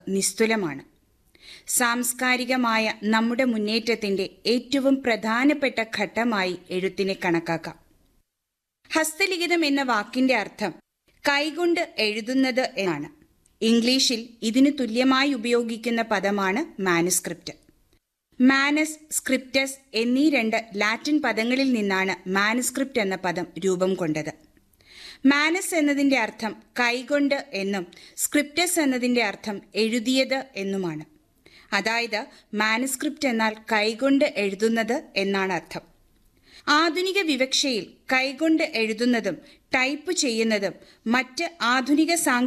നിസ്തുലമാണ് സാംസ്കാരികമായ നമ്മുടെ മുന്നേറ്റത്തിന്റെ ഏറ്റവും പ്രധാനപ്പെട്ട ഘട്ടമായി എഴുത്തിനെ കണക്കാക്കാം ഹസ്തലിഖിതം എന്ന വാക്കിന്റെ അർത്ഥം കൈകൊണ്ട് എഴുതുന്നത് എന്നാണ് ഇംഗ്ലീഷിൽ ഇതിനു തുല്യമായി ഉപയോഗിക്കുന്ന പദമാണ് മാനുസ്ക്രിപ്റ്റ് മാനസ് സ്ക്രിപ്റ്റസ് എന്നീ രണ്ട് ലാറ്റിൻ പദങ്ങളിൽ നിന്നാണ് മാനുസ്ക്രിപ്റ്റ് എന്ന പദം രൂപം കൊണ്ടത് മാനസ് എന്നതിന്റെ അർത്ഥം കൈകൊണ്ട് എന്നും സ്ക്രിപ്റ്റസ് എന്നതിന്റെ അർത്ഥം എഴുതിയത് എന്നുമാണ് അതായത് മാനുസ്ക്രിപ്റ്റ് എന്നാൽ കൈകൊണ്ട് എഴുതുന്നത് എന്നാണ് അർത്ഥം ആധുനിക വിവക്ഷയിൽ കൈകൊണ്ട് എഴുതുന്നതും ടൈപ്പ് ചെയ്യുന്നതും മറ്റ് ആധുനിക സാങ്കേതിക